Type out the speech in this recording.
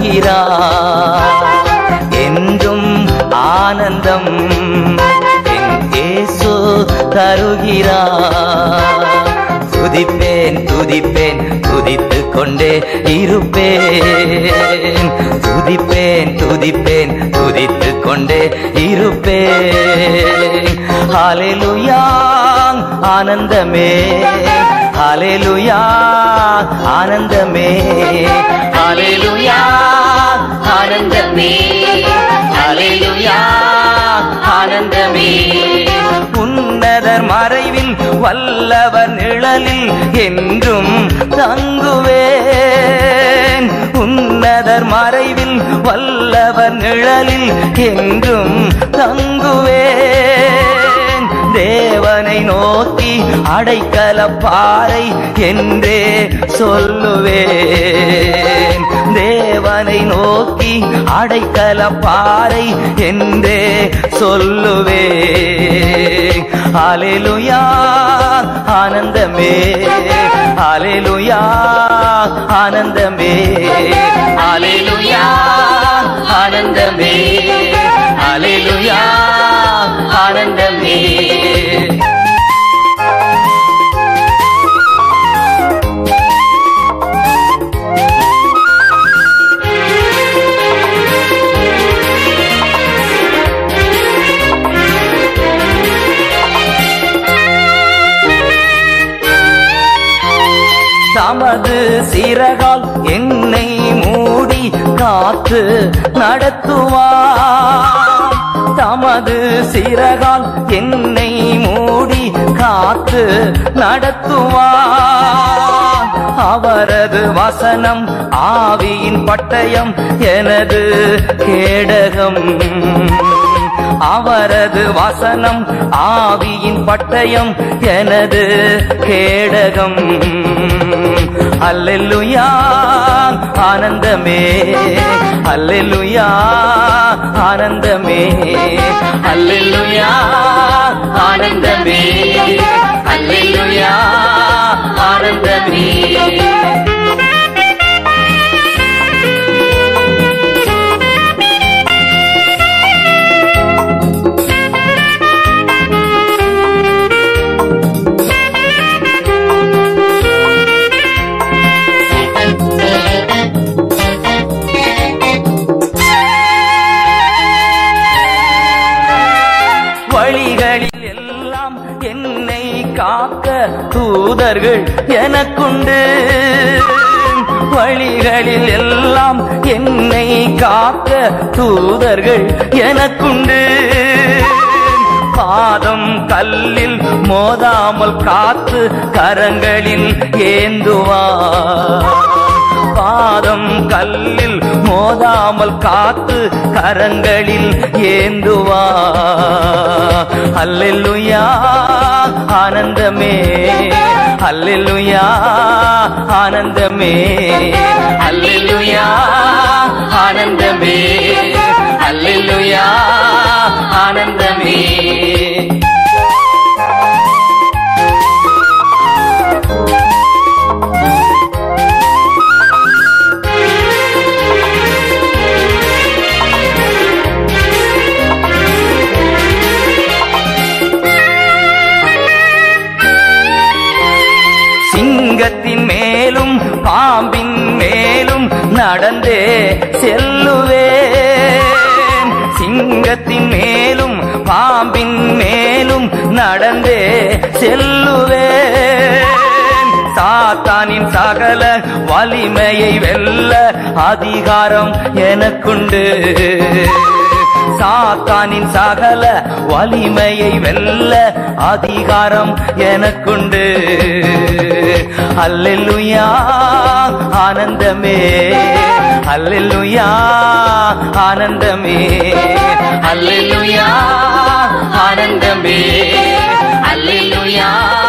தருகிறார் என்றும் ஆனந்தம் என் இயேசு தருகிறார் துதிப்பேன் துதிப்பேன் துதித்து கொண்டே இருப்பேன் துதிப்பேன் துதிப்பேன் துதித்து கொண்டே இருப்பேன் ஹalleluya ஆனந்தமே ஹalleluya ஆனந்தமே ஹalleluya ஆனந்தமே ஹalleluya ஆனந்தமே உன்னதர் மறைவில் வல்லவர் நிழலில் என்றும் தங்குவேன் உன்னதர் மறைவில் வல்லவர் நிழலில் என்றும் தங்குவேன் தேவனை நோக்கி அடைக்கல பாறை என்றே சொல்லுவேன் தேவனை நோக்கி அடைக்கல பாறை என்றே சொல்லுவேன் அலைலுயா ஆனந்தமே அலைலுயா ஆனந்தமே அலைலுயா ஆனந்தமே அலைலுயா ஆனந்தமே தமது சிறகால் என்னை மூடி காத்து நடத்துவார் தமது சிறகால் என்னை மூடி காத்து நடத்துவார் அவரது வசனம் ஆவியின் பட்டயம் எனது கேடகம் அவரது வசனம் ஆவியின் பட்டயம் எனது கேடகம் அல்லெல்லுயா ஆனந்தமே அல்லெல்லுயா ஆனந்தமே அல்லெல்லுயா ஆனந்தமே அல்லெல்லுயா ஆனந்தமே வழிகளில் எல்லாம் என்னை காக்க தூதர்கள் எனக்குண்டு வழிகளில் எல்லாம் என்னை காக்க தூதர்கள் எனக்குண்டு பாதம் கல்லில் மோதாமல் காத்து கரங்களில் ஏந்துவார் பாதம் கல்லில் மோதாமல் காத்து கரங்களில் ஏந்துவா அல்லெல்லுயா ஆனந்தமே அல்லெல்லுயா ஆனந்தமே அல்லெல்லுயா ஆனந்தமே அல்லெல்லுயா ஆனந்தமே சிங்கத்தின் மேலும் பாம்பின் மேலும் நடந்தே செல்லுவேன் சிங்கத்தின் மேலும் பாம்பின் மேலும் நடந்தே செல்லுவேன் சாத்தானின் சகல வலிமையை வெல்ல அதிகாரம் எனக்குண்டு சாத்தானின் சகல வலிமையை வெல்ல அதிகாரம் எனக்குண்டு அல்லெல்லுயா ஆனந்தமே அல்லெல்லுயா ஆனந்தமே அல்லெல்லுயா ஆனந்தமே அல்லெல்லுயா